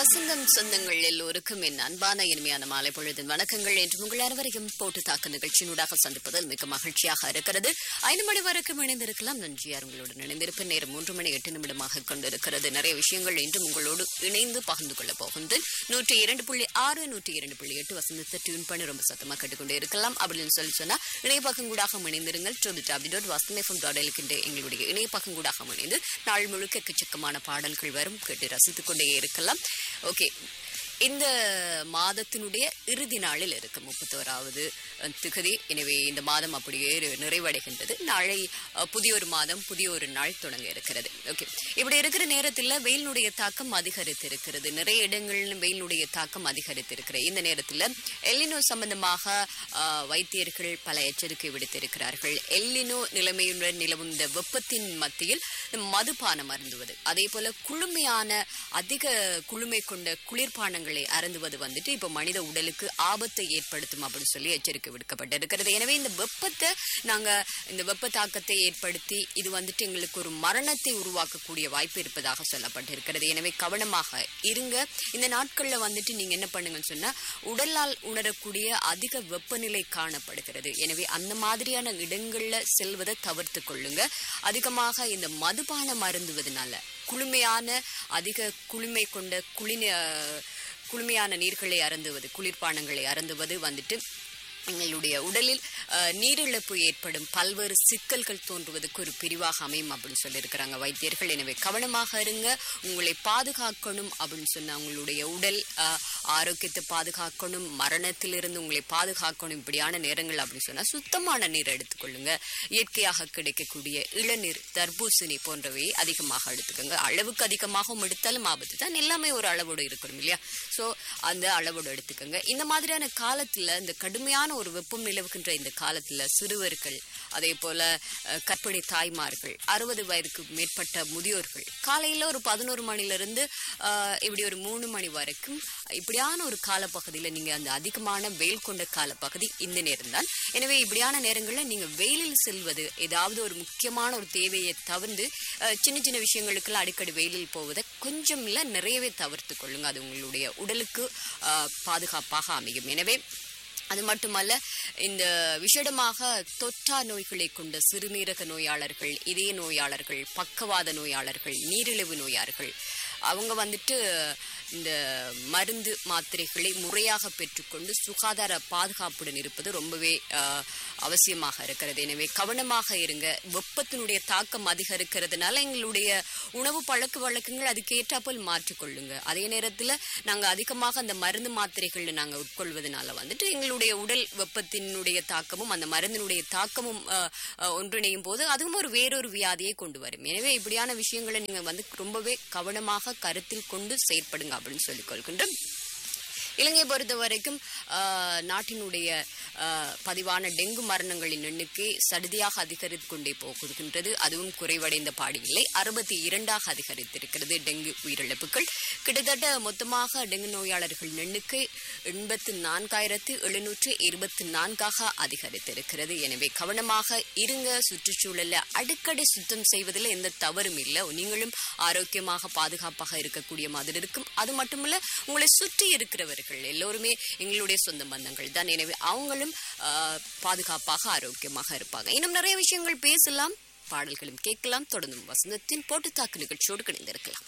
வசந்தம் சொந்தங்கள் எல்லோருக்கும் என் அன்பான இனிமையான மாலை பொழுதின் வணக்கங்கள் என்று உங்கள் அனைவரையும் போட்டு தாக்கு நிகழ்ச்சியினூடாக சந்திப்பதில் மிக மகிழ்ச்சியாக இருக்கிறது ஐந்து மணி வரைக்கும் இணைந்திருக்கலாம் நன்றியார் உங்களோடு இணைந்திருப்ப நேரம் மூன்று மணி எட்டு நிமிடமாக கொண்டிருக்கிறது நிறைய விஷயங்கள் இன்றும் உங்களோடு இணைந்து பகிர்ந்து கொள்ளப் போகின்றேன் நூற்றி இரண்டு புள்ளி ஆறு நூற்றி இரண்டு புள்ளி எட்டு வசந்தத்தை டியூன் பண்ணி ரொம்ப சத்தமாக கேட்டுக்கொண்டே இருக்கலாம் அப்படின்னு சொல்லி சொன்னா இணையப்பக்கங்கூடாக இணைந்திருங்கள் ட்ரூ டாபி டாட் வசந்தம் டாட் எல்கின்ற எங்களுடைய இணையப்பக்கங்கூடாக இணைந்து நாள் முழுக்க எக்கச்சக்கமான பாடல்கள் வரும் கேட்டு ரசித்துக் கொண்டே இருக்கலாம் ஓகே இந்த மாதத்தினுடைய இறுதி நாளில் இருக்கு முப்பத்தோராவது திகதி எனவே இந்த மாதம் அப்படியே நிறைவடைகின்றது நாளை அஹ், புதிய ஒரு மாதம் புதிய ஒரு நாள் தொடங்க இருக்கிறது ஓகே இப்படி இருக்கிற நேரத்தில் வெயிலினுடைய தாக்கம் அதிகரித்து இருக்கிறது நிறைய இடங்களில் வெயிலினுடைய தாக்கம் அதிகரித்து இருக்கிறது இந்த நேரத்தில் எல்லினோ சம்பந்தமாக அஹ், வைத்தியர்கள் பல எச்சரிக்கை விடுத்திருக்கிறார்கள் எல்லினோ நிலைமையுடன் நிலவும் இந்த வெப்பத்தின் மத்தியில் மதுபானம் அருந்துவது அதே போல குளுமையான அதிக குளுமை கொண்ட குளிர்பானங்களை அருந்துவது வந்துட்டு இப்ப மனித உடலுக்கு ஆபத்தை ஏற்படுத்தும் அப்படின்னு சொல்லி எச்சரிக்கை விடுக்கப்பட்டிருக்கிறது எனவே இந்த வெப்பத்தை நாங்க இந்த வெப்ப தாக்கத்தை ஏற்படுத்தி இது வந்துட்டு எங்களுக்கு ஒரு மரணத்தை உருவாக்கக்கூடிய வாய்ப்பு இருப்பதாக சொல்லப்பட்டிருக்கிறது எனவே கவனமாக இருங்க இந்த நாட்கள்ல வந்துட்டு நீங்க என்ன பண்ணுங்கன்னு சொன்னா உடலால் உணரக்கூடிய அதிக வெப்பநிலை காணப்படுகிறது எனவே அந்த மாதிரியான இடங்கள்ல செல்வதை தவிர்த்து கொள்ளுங்க அதிகமாக இந்த மதுபானம் அருந்துவதனால குளுமையான அதிக குளுமை கொண்ட குளிர் குளுமையான நீர்களை அருந்துவது குளிர்பானங்களை அருந்துவது வந்துட்டு எங்களுடைய உடலில் அஹ், நீரிழப்பு ஏற்படும் பல்வேறு சிக்கல்கள் தோன்றுவதற்கு ஒரு பிரிவாக அமையும் அப்படின்னு சொல்லியிருக்கிறாங்க வைத்தியர்கள் எனவே கவனமாக இருங்க உங்களை பாதுகாக்கணும் அப்படின்னு சொன்னா உங்களுடைய உடல் அஹ், ஆரோக்கியத்தை பாதுகாக்கணும் மரணத்திலிருந்து உங்களை பாதுகாக்கணும் இப்படியான நேரங்கள் அப்படின்னு சொன்னா சுத்தமான நீர் எடுத்துக்கொள்ளுங்க இயற்கையாக கிடைக்கக்கூடிய இளநீர் தர்பூசணி போன்றவை அதிகமாக எடுத்துக்கோங்க அளவுக்கு அதிகமாகவும் எடுத்தாலும் ஆபத்து தான் எல்லாமே ஒரு அளவோடு இருக்கணும் இல்லையா ஸோ அந்த அளவோடு எடுத்துக்கோங்க இந்த மாதிரியான காலத்துல இந்த கடுமையான ஒரு வெப்பம் நிலவுகின்ற இந்த காலத்துல சிறுவர்கள் அதே போல அஹ், கர்ப்பிணி தாய்மார்கள் அறுபது வயதுக்கு மேற்பட்ட முதியோர்கள் காலையில ஒரு பதினோரு மணிலிருந்து அஹ், இப்படி ஒரு மூணு மணி வரைக்கும் இப்படியான ஒரு காலப்பகுதியில நீங்க அந்த அதிகமான வெயில் கொண்ட காலப்பகுதி இந்த நேரம் தான் எனவே இப்படியான நேரங்களில் நீங்க வெயிலில் செல்வது ஏதாவது ஒரு முக்கியமான ஒரு தேவையை தவிர்த்து அஹ், சின்ன சின்ன விஷயங்களுக்கெல்லாம் அடிக்கடி வெயிலில் போவதை கொஞ்சம் இல்ல நிறையவே தவிர்த்து கொள்ளுங்க அது உங்களுடைய உடலுக்கு அஹ், பாதுகாப்பாக அமையும் எனவே அது மட்டுமல்ல இந்த விஷடமாக தொற்றா நோய்களை கொண்ட சிறுநீரக நோயாளர்கள் இதய நோயாளர்கள் பக்கவாத நோயாளர்கள் நீரிழிவு நோயாளர்கள் அவங்க வந்துட்டு இந்த மருந்து மாத்திரைகளை முறையாக பெற்றுக்கொண்டு சுகாதார பாதுகாப்புடன் இருப்பது ரொம்பவே ஆஹ், அவசியமாக இருக்கிறது எனவே கவனமாக இருங்க வெப்பத்தினுடைய தாக்கம் அதிகரிக்கிறதுனால எங்களுடைய உணவு பழக்க வழக்கங்கள் அதுக்கு ஏற்றாப்போல் மாற்றிக்கொள்ளுங்க அதே நேரத்தில் நாங்கள் அதிகமாக அந்த மருந்து மாத்திரைகள் நாங்கள் உட்கொள்வதனால வந்துட்டு எங்களுடைய உடல் வெப்பத்தினுடைய தாக்கமும் அந்த மருந்தினுடைய தாக்கமும் ஆஹ், ஆஹ், ஒன்றிணையும் போது அதுவும் ஒரு வேறொரு வியாதியை கொண்டு வரும் எனவே இப்படியான விஷயங்களை நீங்கள் வந்து ரொம்பவே கவனமாக கருத்தில் கொண்டு செயற்படுங்க அப்படின்னு சொல்லிக் கொள்கின்றோம் இலங்கையை பொறுத்த வரைக்கும் ஆஹ், நாட்டினுடைய ஆஹ், பதிவான டெங்கு மரணங்களின் எண்ணிக்கை சடுதியாக அதிகரித்து கொண்டே போகின்றது அதுவும் குறைவடைந்த பாடு இல்லை அறுபத்தி இரண்டாக அதிகரித்திருக்கிறது டெங்கு உயிரிழப்புகள் கிட்டத்தட்ட மொத்தமாக டெங்கு நோயாளர்களின் எண்ணிக்கை எண்பத்து நான்காயிரத்து எழுநூற்று இருபத்தி நான்காக அதிகரித்திருக்கிறது எனவே கவனமாக இருங்க சுற்றுச்சூழலை அடிக்கடி சுத்தம் செய்வதில் எந்த தவறும் இல்லை நீங்களும் ஆரோக்கியமாக பாதுகாப்பாக இருக்கக்கூடிய மாதிரி இருக்கும் அது மட்டுமல்ல உங்களை சுற்றி இருக்கிறவர்கள் எல்லோருமே எங்களுடைய சொந்த பந்தங்கள் தான் எனவே அவங்களும் ஆஹ், பாதுகாப்பாக ஆரோக்கியமாக இருப்பாங்க இன்னும் நிறைய விஷயங்கள் பேசலாம் பாடல்களும் கேட்கலாம் தொடர்ந்தும் வசந்தத்தின் போட்டுத்தாக்கு நிகழ்ச்சியோடு கிடைந்திருக்கலாம்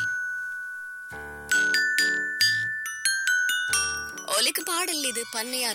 ஒலிக்கு பாடல் இது பண்ணையார்